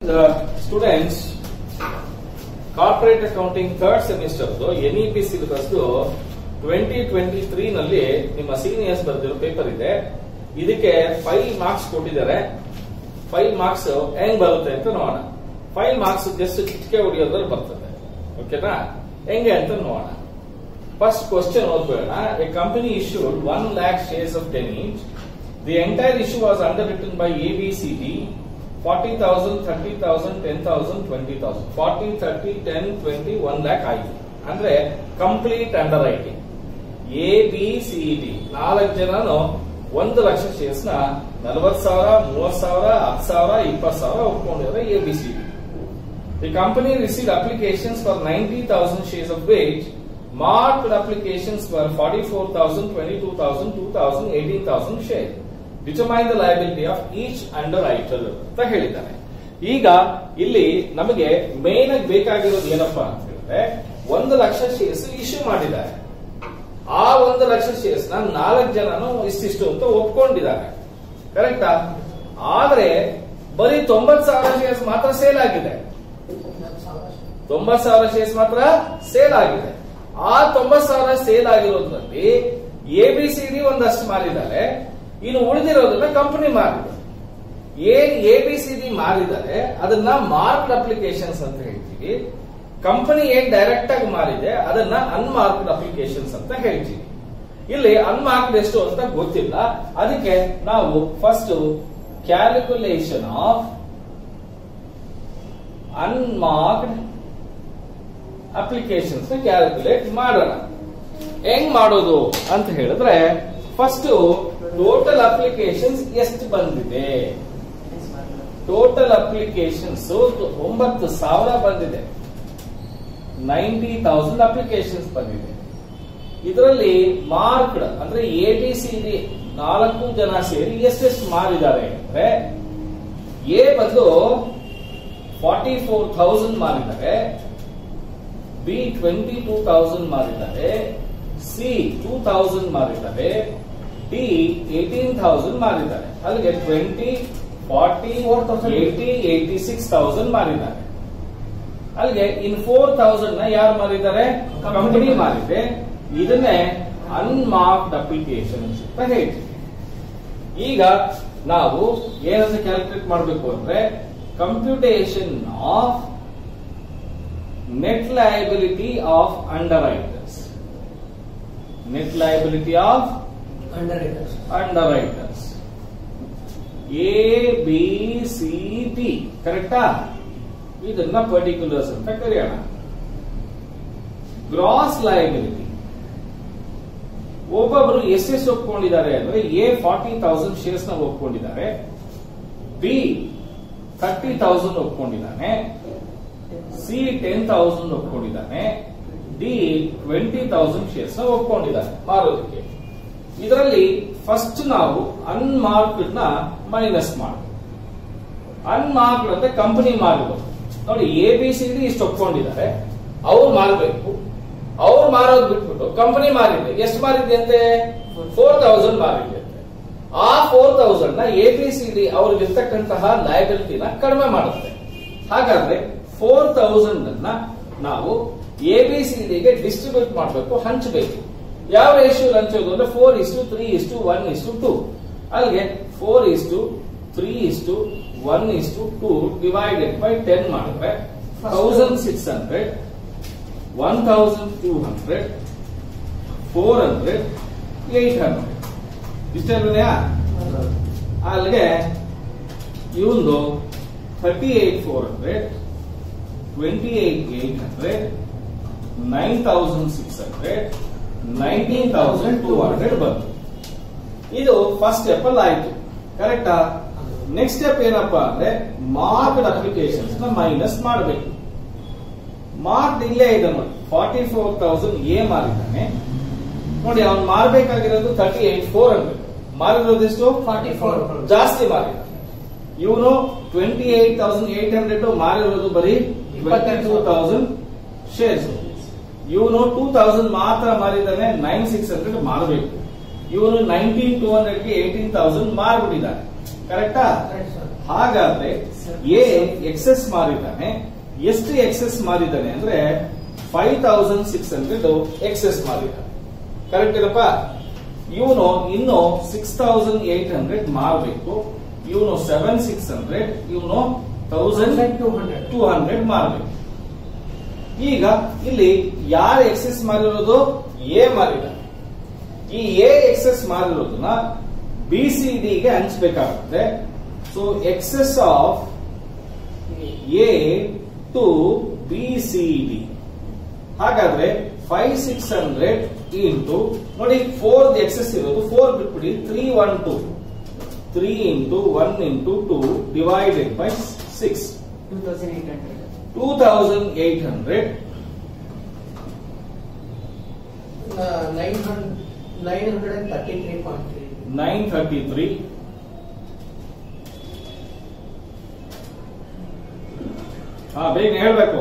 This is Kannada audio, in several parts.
The students corporate accounting third semester N E P syllabus twenty twenty three ನಲ್ಲಿ ನಿಮ್ಮ ಸೀನಿಯರ್ಸ್ ಬರೆದಿರೋ ಪೇಪರ್ ಇದೆ ಇದಕ್ಕೆ ಫೈವ್ ಮಾರ್ಕ್ಸ್ ಕೊಟ್ಟಿದ್ದಾರೆ ಫೈವ್ ಮಾರ್ಕ್ಸ್ ಹೆಂಗ್ ಬರುತ್ತೆ ಅಂತ ನೋಡೋಣ ಫೈವ್ ಮಾರ್ಕ್ಸ್ ಜಸ್ಟ್ ಚಿಟಿಕೆ ಹೊಡೆಯೋದ್ರಲ್ಲಿ ಬರ್ತದೆ ಓಕೆನಾ ಹೆಂಗೆ ಅಂತ ನೋಡೋಣ ಫಸ್ಟ್ ಕ್ವಶನ್ ಓದ್ಬೇಡ a company issued one lakh shares of ten each the entire issue was underwritten by A B C D forty thousand thirty thousand ten thousand twenty thousand forty thirty ten twenty one lakh ಆಯ್ತು ಅಂದ್ರೆ complete underwriting A B C D ನಾಲ್ಕು ಜನನು ಒಂದು ಲಕ್ಷ ಶೇರ್ಸ್ ನ ನಲವತ್ತು ಸಾವಿರ ಮೂವತ್ ಸಾವಿರ ಹತ್ತು ಸಾವಿರ ಇಪ್ಪತ್ತು ಸಾವಿರ ಒಪ್ಕೊಂಡಿದ್ದಾರೆ A B C D the company received applications for ninety thousand shares of which marked applications for forty four thousand twenty two thousand two thousand eighteen thousand share determine the liability of each underwriter ಅಂತ ಹೇಳಿದ್ದಾರೆ ಈಗ ಇಲ್ಲಿ ನಮಗೆ ಮೇನ್ ಆಗಿ ಬೇಕಾಗಿರೋದು ಏನಪ್ಪಾ ಅಂತ ಹೇಳಿದ್ರೆ ಒಂದು ಲಕ್ಷ ಶೇರ್ಸ್ ಇಶ್ಯೂ ಮಾಡಿದ್ದಾರೆ ಆ ಒಂದು ಲಕ್ಷ ಶೇರ್ಸ್ ನ ನಾಲ್ಕು ಜನನು ಇಷ್ಟಿಷ್ಟು ಅಂತ ಒಪ್ಕೊಂಡಿದ್ದಾರೆ ಕರೆಕ್ಟಾ ಆದ್ರೆ ಬರೀ ತೊಂಬತ್ ಸಾವಿರ ಶೇರ್ಸ್ ಮಾತ್ರ ಸೇಲ್ ಆಗಿದೆ ತೊಂಬತ್ ಸಾವಿರ ಶೇರ್ಸ್ ಮಾತ್ರ ಸೇಲ್ ಆಗಿದೆ ಆ ತೊಂಬತ್ ಸಾವಿರ ಸೇಲ್ ಆಗಿರೋದ್ರಲ್ಲಿ ಎ ಬಿ ಸಿ ಡಿ ಒಂದಷ್ಟು ಮಾರಿದ್ದಾರೆ ಇನ್ನು ಉಳಿದಿರೋದನ್ನ ಕಂಪನಿ ಮಾರಿದೆ ಏನ್ ಎ ಬಿ ಸಿ ಡಿ ಮಾರಿದ್ದಾರೆ ಅದನ್ನ ಮಾರ್ಕ್ಡ್ ಅಪ್ಲಿಕೇಶನ್ಸ್ ಅಂತ ಹೇಳ್ತೀವಿ ಕಂಪನಿ ಏನ್ ಡೈರೆಕ್ಟ್ ಆಗಿ ಮಾರಿದೆ ಅದನ್ನ ಅನ್ಮಾರ್ಕ್ಡ್ ಅಪ್ಲಿಕೇಶನ್ಸ್ ಅಂತ ಹೇಳ್ತೀವಿ ಇಲ್ಲಿ ಅನ್ಮಾರ್ಕ್ಡ್ ಎಷ್ಟು ಅಂತ ಗೊತ್ತಿಲ್ಲ ಅದಕ್ಕೆ ನಾವು first calculation of unmarked applications calculate ಮಾಡೋಣ ಹೆಂಗ್ ಮಾಡೋದು ಅಂತ ಹೇಳಿದ್ರೆ ಫಸ್ಟ್ ಟೋಟಲ್ ಅಪ್ಲಿಕೇಶನ್ಸ್ ಎಷ್ಟು ಬಂದಿದೆ ಟೋಟಲ್ ಅಪ್ಲಿಕೇಶನ್ಸ್ ಒಂಬತ್ತು ಸಾವಿರ ಬಂದಿದೆ ನೈಂಟಿ ತೌಸಂಡ್ ಅಪ್ಲಿಕೇಶನ್ಸ್ ಬಂದಿದೆ ಇದರಲ್ಲಿ ಮಾರ್ಕ್ಡ್ ಅಂದ್ರೆ ಎ ಬಿ ಸಿ ಡಿ ನಾಲ್ಕು ಜನ ಸೇರಿ ಎಷ್ಟೆಷ್ಟು ಮಾರಿದ್ದಾರೆ ಅಂದ್ರೆ ಎ ಬದಲು ಫಾರ್ಟಿ ಫೋರ್ ಥೌಸಂಡ್ ಮಾರಿದ್ದಾರೆ ಬಿ ಟ್ವೆಂಟಿ ಟೂ ತೌಸಂಡ್ ಮಾರಿದ್ದಾರೆ ಸಿ ಟೂ ತೌಸಂಡ್ ಮಾರಿದ್ದಾರೆ ಡಿ ಏಟೀನ್ ಥೌಸಂಡ್ ಮಾರಿದ್ದಾರೆ ಅಲ್ಲಿಗೆ twenty forty eighty eighty six thousand ಮಾರಿದ್ದಾರೆ ಅಲ್ಲಿಗೆ ಇನ್ ಫೋರ್ ತೌಸಂಡ್ ನ ಯಾರು ಮಾರಿದ್ದಾರೆ ಕಂಪನಿ ಮಾರಿದೆ ಇದನ್ನೇ ಅನ್ಮಾರ್ಕ್ಡ್ ಅಪ್ಲಿಕೇಶನ್ಸ್ ಅಂತ ಹೇಳ್ತೀವಿ ಈಗ ನಾವು ಏನಂತ ಕ್ಯಾಲ್ಕುಲೇಟ್ ಮಾಡಬೇಕು ಅಂದ್ರೆ computation of net liability of underwriters net liability of underwriters A B C D ಕರೆಕ್ಟಾ ಇದನ್ನ ಪರ್ಟಿಕ್ಯುಲರ್ಸ್ ಅಂತ ಕರೆಯೋಣ ಗ್ರಾಸ್ ಲಯಬಿಲಿಟಿ ಒಬ್ಬೊಬ್ರು ಎಷ್ಟೆಷ್ಟು ಒಪ್ಕೊಂಡಿದ್ದಾರೆ ಅಂದ್ರೆ ಎ ಫಾರ್ಟಿ ತೌಸಂಡ್ ಶೇರ್ಸ್ ನ ಒಪ್ಕೊಂಡಿದ್ದಾರೆ ಬಿ ಥರ್ಟಿ ತೌಸಂಡ್ ಒಪ್ಕೊಂಡಿದ್ದಾನೆ ಸಿ ಟೆನ್ ತೌಸಂಡ್ ಒಪ್ಕೊಂಡಿದ್ದಾನೆ ಡಿ ಟ್ವೆಂಟಿ ತೌಸಂಡ್ ಶೇರ್ಸ್ ನ ಒಪ್ಕೊಂಡಿದ್ದಾನೆ ಮಾರೋದಕ್ಕೆ ಇದರಲ್ಲಿ ಫಸ್ಟ್ ನಾವು ಅನ್ಮಾರ್ಕ್ಡ್ ನ ಮೈನಸ್ ಮಾಡಬೇಕು ಅನ್ಮಾರ್ಕ್ಡ್ ಅಂದ್ರೆ ಕಂಪನಿ ಮಾರಿರೋದು ನೋಡಿ ಎ ಬಿ ಸಿ ಡಿ ಇಷ್ಟು ಒಪ್ಕೊಂಡಿದ್ದಾರೆ ಅವ್ರು ಮಾರಬೇಕು ಅವ್ರು ಮಾರೋದು ಬಿಟ್ಬಿಟ್ಟು ಕಂಪನಿ ಮಾರಿದೆ ಎಷ್ಟು ಮಾರಿದೆ ಅಂತೆ ಫೋರ್ ತೌಸಂಡ್ ಮಾರಿದೆ ಅಂತೆ ಆ ಫೋರ್ ತೌಸಂಡ್ ನ ಎ ಬಿ ಸಿ ಡಿ ಅವ್ರಿಗಿರ್ತಕ್ಕಂತಹ ಲಯಬಿಲಿಟಿನ ಕಡಿಮೆ ಮಾಡುತ್ತೆ ಹಾಗಾದ್ರೆ ಫೋರ್ ತೌಸಂಡ್ ಅನ್ನ ನಾವು ಎ ಬಿ ಸಿ ಡಿಗೆ ಡಿಸ್ಟ್ರಿಬ್ಯೂಟ್ ಮಾಡಬೇಕು ಹಂಚಬೇಕು ಯಾವ ರೇಷಿಯೋ ಹಂಚೋದು ಅಂದ್ರೆ four is to three is to one is to two ಅಲ್ಲಿಗೆ four is to three is to one is to two divided by ten ಮಾಡಿದ್ರೆ thousand six hundred one thousand two hundred four hundred eight hundred ಇಷ್ಟಲ್ವನೆಯಾ ಅಲ್ಲಿಗೆ ಇವಂದು thirty eight four hundred twenty eight eight hundred nine thousand six hundred nineteen thousand two hundred ಬಂತು ಇದು ಫಸ್ಟ್ ಸ್ಟೆಪ್ ಅಲ್ಲಿ ಆಯ್ತು ಕರೆಕ್ಟಾ ನೆಕ್ಸ್ಟ್ ಸ್ಟೆಪ್ ಏನಪ್ಪಾ ಅಂದ್ರೆ ಮಾರ್ಕ್ಡ್ ಅಪ್ಲಿಕೇಶನ್ಸ್ ನ ಮೈನಸ್ ಮಾಡಬೇಕು ಮಾರ್ಕ್ ಇಲ್ಲೇ ಇದೆ ನೋಡಿ ಫಾರ್ಟಿ ಫೋರ್ ತೌಸಂಡ್ ಎ ಮಾರಿದ್ದಾನೆ ನೋಡಿ ಅವ್ನು ಮಾರಬೇಕಾಗಿರೋದು ತರ್ಟಿ ಏಟ್ ಫೋರ್ ಹಂಡ್ರೆಡ್ ಮಾರಿರೋದು ಎಷ್ಟು ಫಾರ್ಟಿ ಫೋರ್ ಜಾಸ್ತಿ ಮಾರಿದ ಇವನು twenty eight thousand eight hundred ಮಾರಿರೋದು ಬರೀ ಟ್ವೆಂಟಿ ಟೂ ತೌಸಂಡ್ ಶೇರ್ಸ್ ಇವನು ಟೂ ತೌಸಂಡ್ ಮಾತ್ರ ಮಾರಿದ್ದಾನೆ ನೈನ್ ಸಿಕ್ಸ್ ಹಂಡ್ರೆಡ್ ಮಾರಬೇಕು ಇವನು ನೈನ್ಟೀನ್ ಟೂ ಹಂಡ್ರೆಡ್ಗೆ ಏಟೀನ್ ತೌಸಂಡ್ ಮಾರ್ಬಿಟ್ಟಿದ್ದಾನೆ ಕರೆಕ್ಟಾ ಹಾಗಾದ್ರೆ ಎ ಎಕ್ಸೆಸ್ ಮಾರಿದ್ದಾನೆ ಎಷ್ಟು ಎಕ್ಸೆಸ್ ಮಾರಿದ್ದಾನೆ ಅಂದ್ರೆ five thousand six hundred excess ಮಾರಿದ್ದಾನೆ ಕರೆಕ್ಟ್ ಇರಪ್ಪ ಇವನು ಇನ್ನು ಸಿಕ್ಸ್ ತೌಸಂಡ್ ಏಟ್ ಹಂಡ್ರೆಡ್ ಮಾರಬೇಕು ಇವನು ಸೆವೆನ್ ಸಿಕ್ಸ್ ಹಂಡ್ರೆಡ್ ಇವನು thousand two hundred two hundred ಮಾರಬೇಕು ಈಗ ಇಲ್ಲಿ ಯಾರು ಎಕ್ಸೆಸ್ ಮಾರಿರೋದು ಎ ಮಾರಿದ ಈ ಎ ಎಕ್ಸೆಸ್ ಮಾರಿರೋದನ್ನ ಬಿ ಸಿ ಡಿಗೆ ಹಂಚಬೇಕಾಗುತ್ತೆ so excess of A to B C D ಹಾಗಾದ್ರೆ ಫೈವ್ ಸಿಕ್ಸ್ ಹಂಡ್ರೆಡ್ ಇಂಟು ನೋಡಿ ಫೋರ್ ಎಕ್ಸೆಸ್ ಇರೋದು ಫೋರ್ ಬಿಟ್ಬಿಡಿ three one two three into one into two divided by six two thousand eight hundred 2800 nine hundred nine hundred and thirty three point three 933 ಹಾ ಬೇಗ ಹೇಳ್ಬೇಕು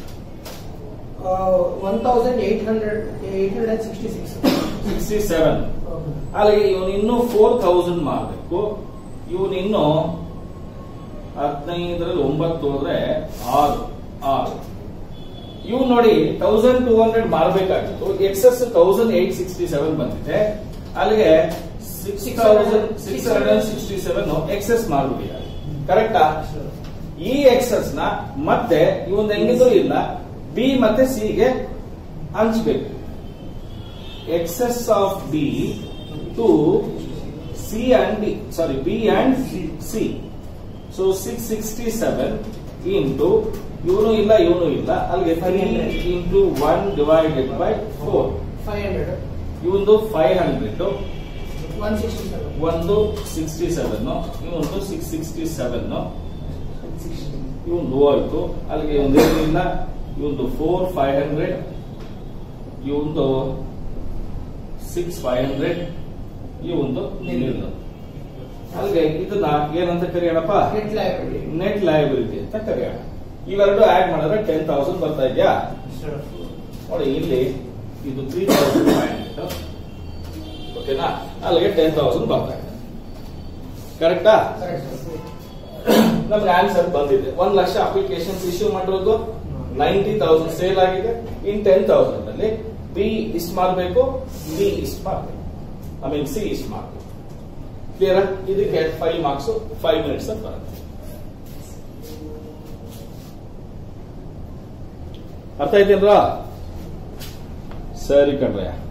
one thousand eight hundred eight hundred and sixty six sixty seven ಅಲ್ಲಿಗೆ ಇವನು ಇನ್ನೂ ಫೋರ್ ತೌಸಂಡ್ ಮಾಡಬೇಕು ಇವನು ಇನ್ನು ಹದಿನೈದರಲ್ಲಿ ಒಂಬತ್ತು ಹೋದ್ರೆ ಆರು ಆರು ಇವ್ ನೋಡಿ ತೌಸಂಡ್ ಟೂ ಹಂಡ್ರೆಡ್ ಮಾರಬೇಕಾಗಿತ್ತು excess thousand eight sixty seven ಬಂದಿದೆ ಅಲ್ಲಿಗೆ six thousand six hundred sixty seven excess ಮಾಡ್ಬಿಟ್ಟಿದ್ದಾರೆ ಕರೆಕ್ಟಾ ಈ ಎಕ್ಸಸ್ ನ ಮತ್ತೆ ಇವನ್ ಹೆಂಗಿದ್ರು ಇಲ್ಲ ಬಿ ಮತ್ತೆ ಸಿ ಗೆ ಹಂಚ್ಬೇಕು excess of B to C and D sorry B and C so six sixty seven into ಇವನು ಇಲ್ಲ ಇವನು ಇಲ್ಲ ಅಲ್ಲಿಗೆ three into one divided by four five hundred ಇವಂದು five hundred one sixty seven ಒಂದು ಸಿಕ್ಸ್ಟಿ ಸೆವೆನ್ ಇವೊಂದು ಸಿಕ್ಸ್ ಸಿಕ್ಸ್ಟಿ ಸೆವೆನ್ ಸಿಕ್ಸ್ಟಿ ಇವೊಂದು ಹೋಯ್ತು ಅಲ್ಲಿಗೆ ಒಂದು ಏನಿಲ್ಲ ಇವೊಂದು ಫೋರ್ ಫೈವ್ ಹಂಡ್ರೆಡ್ ಇವೊಂದು ಸಿಕ್ಸ್ ಫೈವ್ ಹಂಡ್ರೆಡ್ ಇವೊಂದು ನಿಲ್ಲು ಅಲ್ಲಿಗೆ ಇದನ್ನ ಏನಂತ ಕರೆಯೋಣಪ್ಪ ನೆಟ್ ಲೈಬ್ರರಿ ನೆಟ್ ಲಯಬಿಲಿಟಿ ಅಂತ ಕರೆಯೋಣ ಇವೆರಡು ಆಡ್ ಮಾಡಿದ್ರೆ ಟೆನ್ ತೌಸಂಡ್ ಬರ್ತಾ ಇದೆಯಾ ನೋಡಿ ಇಲ್ಲಿ ಇದು ತ್ರೀ ತೌಸಂಡ್ ಫೈವ್ ಹಂಡ್ರೆಡ್ ಓಕೆನಾ ಅಲ್ಲಿಗೆ ಟೆನ್ ತೌಸಂಡ್ ಬರ್ತಾ ಇದೆ ಕರೆಕ್ಟಾ ನಮ್ಗೆ ಆನ್ಸರ್ ಬಂದಿದೆ ಒಂದ್ ಲಕ್ಷ ಅಪ್ಲಿಕೇಶನ್ಸ್ ಇಶ್ಯೂ ಮಾಡಿರೋದು ನೈಂಟಿ ತೌಸಂಡ್ ಸೇಲ್ ಆಗಿದೆ ಇನ್ ಟೆನ್ ತೌಸಂಡ್ ಅಲ್ಲಿ ಬಿ ಇಷ್ಟು ಮಾಡಬೇಕು ಡಿ ಇಷ್ಟು ಮಾಡಬೇಕು ಐ ಮೀನ್ ಸಿ ಇಷ್ಟು ಮಾಡಬೇಕು ಕ್ಲಿಯರ್ ಇದಕ್ಕೆ ಫೈವ್ ಮಾರ್ಕ್ಸ್ ಫೈವ್ ಮಿನಿಟ್ಸ್ ಅಂತ ಬರುತ್ತೆ ಅರ್ಥ ಆಯ್ತೇನ್ರಾ ಸರಿ ಕಣ್ರಯ್ಯ